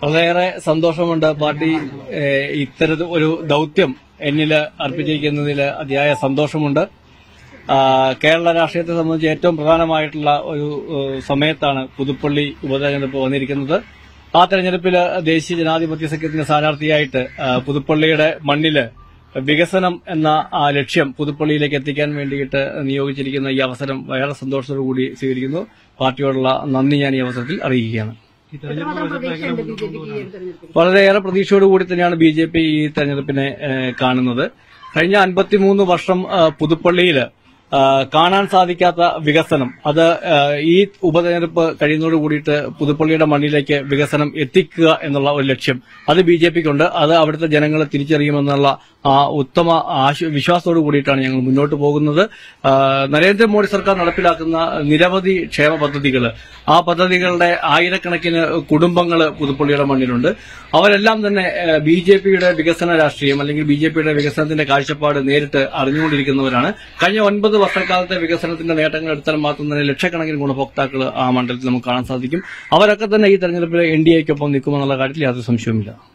വളരെയേറെ സന്തോഷമുണ്ട് പാർട്ടി ഏഹ്, ഇത്തരത്തിൽ ഒരു ദൌത്യം എന്നിൽ അർപ്പിച്ചിരിക്കുന്നതിൽ അതിയായ സന്തോഷമുണ്ട് ആ, കേരള രാഷ്ട്രീയത്തെ സംബന്ധിച്ച് ഏറ്റവും പ്രധാനമായിട്ടുള്ള ഒരു ഏഹ്, സമയത്താണ് പുതുപ്പള്ളി ഉപതെരഞ്ഞെടുപ്പ് വന്നിരിക്കുന്നത് ആ തെരഞ്ഞെടുപ്പിൽ ദേശീയ ജനാധിപത്യ സഖ്യത്തിന്റെ സ്ഥാനാർത്ഥിയായിട്ട് ആ, പുതുപ്പള്ളിയുടെ മണ്ണില് വികസനം എന്ന ആ ലക്ഷ്യം പുതുപ്പള്ളിയിലേക്ക് എത്തിക്കാൻ വേണ്ടിയിട്ട് നിയോഗിച്ചിരിക്കുന്ന ഈ അവസരം വളരെ സന്തോഷത്തോടു കൂടി സ്വീകരിക്കുന്നു പാർട്ടിയോടുള്ള നന്ദി ഞാൻ ഈ അവസരത്തിൽ അറിയിക്കുകയാണ് എത്രമാത്രം പ്രതീക്ഷയുണ്ട് ബി ജെ പിക്ക് ഈ ഒരു തെരഞ്ഞെടുപ്പിൽ വളരെയേറെ പ്രതീക്ഷയോടുകൂടി തന്നെയാണ് ബി ജെ പി ഈ തെരഞ്ഞെടുപ്പിനെ ഏഹ്, കാണുന്നത് കഴിഞ്ഞ അൻപത്തിമൂന്ന് വർഷം ഏഹ്, പുതുപ്പള്ളിയില് ഏഹ്, കാണാൻ സാധിക്കാത്ത വികസനം അത് ഏഹ്, ഈ ഉപതെരഞ്ഞെടുപ്പ് കഴിയുന്നതോട് കൂടിയിട്ട് പുതുപ്പള്ളിയുടെ മണ്ണിലേക്ക് വികസനം എത്തിക്കുക എന്നുള്ള ഒരു ലക്ഷ്യം അത് ബി ജെ പിക്കുണ്ട് അത് അവിടുത്തെ ജനങ്ങളെ തിരിച്ചറിയുമെന്നുള്ള ആ ഉത്തമ ആശ- വിശ്വാസത്തോടു കൂടിയിട്ടാണ് ഞങ്ങൾ മുന്നോട്ട് പോകുന്നത് ആ, നരേന്ദ്രമോദി സർക്കാർ നടപ്പിലാക്കുന്ന നിരവധി ക്ഷേമ പദ്ധതികൾ ആ പദ്ധതികളുടെ ആയിരക്കണക്കിന് കുടുംബങ്ങൾ പുതുപ്പള്ളിയുടെ മണ്ണിലുണ്ട് അവരെല്ലാം തന്നെ ബി ജെ പിയുടെ വികസന രാഷ്ട്രീയം അല്ലെങ്കിൽ ബി ജെ പിയുടെ വികസനത്തിന്റെ കാഴ്ചപ്പാട് നേരിട്ട് അറിഞ്ഞുകൊണ്ടിരിക്കുന്നവരാണ് കഴിഞ്ഞ ഒൻപത് വർഷക്കാലത്തെ വികസനത്തിന്റെ നേട്ടങ്ങൾ എടുത്താൽ മാത്രം തന്നെ ലക്ഷക്കണക്കിന് ഗുണഭോക്താക്കൾ ആ മണ്ഡലത്തിൽ നമുക്ക് കാണാൻ സാധിക്കും അവരൊക്കെ തന്നെ ഈ തെരഞ്ഞെടുപ്പിൽ എൻ ഡി എക്കൊപ്പം നിൽക്കുമെന്നുള്ള കാര്യത്തിൽ യാതൊരു സംശയവുമില്ല